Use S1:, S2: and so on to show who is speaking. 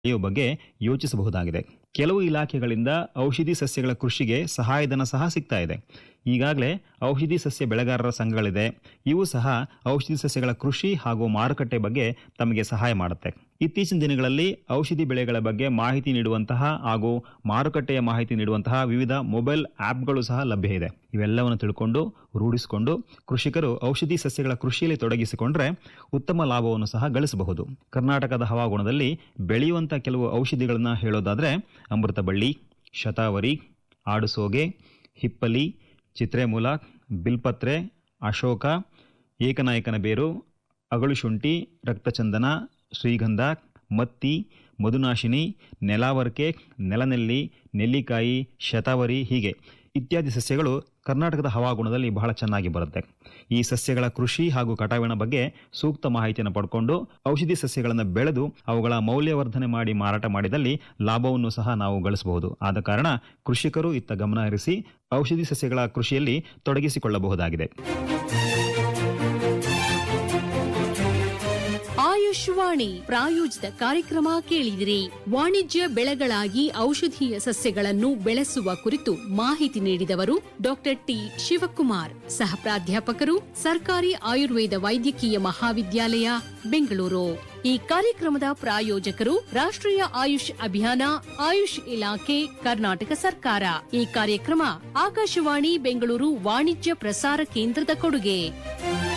S1: ಬೆಳೆಯುವ ಬಗ್ಗೆ ಯೋಚಿಸಬಹುದಾಗಿದೆ ಕೆಲವು ಇಲಾಖೆಗಳಿಂದ ಔಷಧಿ ಸಸ್ಯಗಳ ಕೃಷಿಗೆ ಸಹಾಯಧನ ಸಹ ಸಿಗ್ತಾ ಇದೆ ಈಗಾಗಲೇ ಔಷಧಿ ಸಸ್ಯ ಬೆಳೆಗಾರರ ಸಂಘಗಳಿದೆ ಇವು ಸಹ ಔಷಧಿ ಸಸ್ಯಗಳ ಕೃಷಿ ಹಾಗೂ ಮಾರುಕಟ್ಟೆ ಬಗ್ಗೆ ತಮಗೆ ಸಹಾಯ ಮಾಡುತ್ತೆ ಇತ್ತೀಚಿನ ದಿನಗಳಲ್ಲಿ ಔಷಧಿ ಬೆಳೆಗಳ ಬಗ್ಗೆ ಮಾಹಿತಿ ನೀಡುವಂತಹ ಹಾಗೂ ಮಾರುಕಟ್ಟೆಯ ಮಾಹಿತಿ ನೀಡುವಂತಹ ವಿವಿಧ ಮೊಬೈಲ್ ಆಪ್ಗಳು ಸಹ ಲಭ್ಯ ಇದೆ ಇವೆಲ್ಲವನ್ನು ತಿಳ್ಕೊಂಡು ರೂಢಿಸಿಕೊಂಡು ಕೃಷಿಕರು ಔಷಧಿ ಸಸ್ಯಗಳ ಕೃಷಿಯಲ್ಲಿ ತೊಡಗಿಸಿಕೊಂಡ್ರೆ ಉತ್ತಮ ಲಾಭವನ್ನು ಸಹ ಗಳಿಸಬಹುದು ಕರ್ನಾಟಕದ ಹವಾಗುಣದಲ್ಲಿ ಬೆಳೆಯುವಂಥ ಕೆಲವು ಔಷಧಿಗಳನ್ನ ಹೇಳೋದಾದ್ರೆ ಅಮೃತ ಬಳ್ಳಿ ಶತಾವರಿ ಆಡುಸೋಗೆ ಹಿಪ್ಪಲಿ ಚಿತ್ರೆಮೂಲ ಬಿಲ್ಪತ್ರೆ ಅಶೋಕ ಏಕನಾಯಕನ ಬೇರು ಅಗಳುಶುಂಠಿ ರಕ್ತಚಂದನ ಶ್ರೀಗಂಧ ಮತ್ತಿ ಮಧುನಾಶಿನಿ ನೆಲಾವರ್ಕೆ ನೆಲನೆಲ್ಲಿ ನೆಲ್ಲಿಕಾಯಿ ಶತಾವರಿ ಹೀಗೆ ಇತ್ಯಾದಿ ಸಸ್ಯಗಳು ಕರ್ನಾಟಕದ ಹವಾಗುಣದಲ್ಲಿ ಬಹಳ ಚೆನ್ನಾಗಿ ಬರುತ್ತೆ ಈ ಸಸ್ಯಗಳ ಕೃಷಿ ಹಾಗೂ ಕಟಾವಿನ ಬಗ್ಗೆ ಸೂಕ್ತ ಮಾಹಿತಿಯನ್ನು ಪಡ್ಕೊಂಡು ಔಷಧಿ ಸಸ್ಯಗಳನ್ನು ಬೆಳೆದು ಅವುಗಳ ಮೌಲ್ಯವರ್ಧನೆ ಮಾಡಿ ಮಾರಾಟ ಮಾಡಿದಲ್ಲಿ ಲಾಭವನ್ನು ಸಹ ನಾವು ಗಳಿಸಬಹುದು ಆದ ಕಾರಣ ಕೃಷಿಕರು ಇತ್ತ ಗಮನ ಹರಿಸಿ ಔಷಧಿ ಸಸ್ಯಗಳ ಕೃಷಿಯಲ್ಲಿ ತೊಡಗಿಸಿಕೊಳ್ಳಬಹುದಾಗಿದೆ
S2: ಆಯುಷ್ವಾಣಿ ಪ್ರಾಯೋಜಿತ ಕಾರ್ಯಕ್ರಮ ಕೇಳಿದಿರಿ ವಾಣಿಜ್ಯ ಬೆಳೆಗಳಾಗಿ ಔಷಧೀಯ ಸಸ್ಯಗಳನ್ನು ಬೆಳೆಸುವ ಕುರಿತು ಮಾಹಿತಿ ನೀಡಿದವರು ಡಾಕ್ಟರ್ ಟಿ ಶಿವಕುಮಾರ್ ಸಹ ಪ್ರಾಧ್ಯಾಪಕರು ಸರ್ಕಾರಿ ಆಯುರ್ವೇದ ವೈದ್ಯಕೀಯ ಮಹಾವಿದ್ಯಾಲಯ ಬೆಂಗಳೂರು ಈ ಕಾರ್ಯಕ್ರಮದ ಪ್ರಾಯೋಜಕರು ರಾಷ್ಟ್ರೀಯ ಆಯುಷ್ ಅಭಿಯಾನ ಆಯುಷ್ ಇಲಾಖೆ ಕರ್ನಾಟಕ ಸರ್ಕಾರ ಈ ಕಾರ್ಯಕ್ರಮ ಆಕಾಶವಾಣಿ ಬೆಂಗಳೂರು ವಾಣಿಜ್ಯ ಪ್ರಸಾರ ಕೇಂದ್ರದ ಕೊಡುಗೆ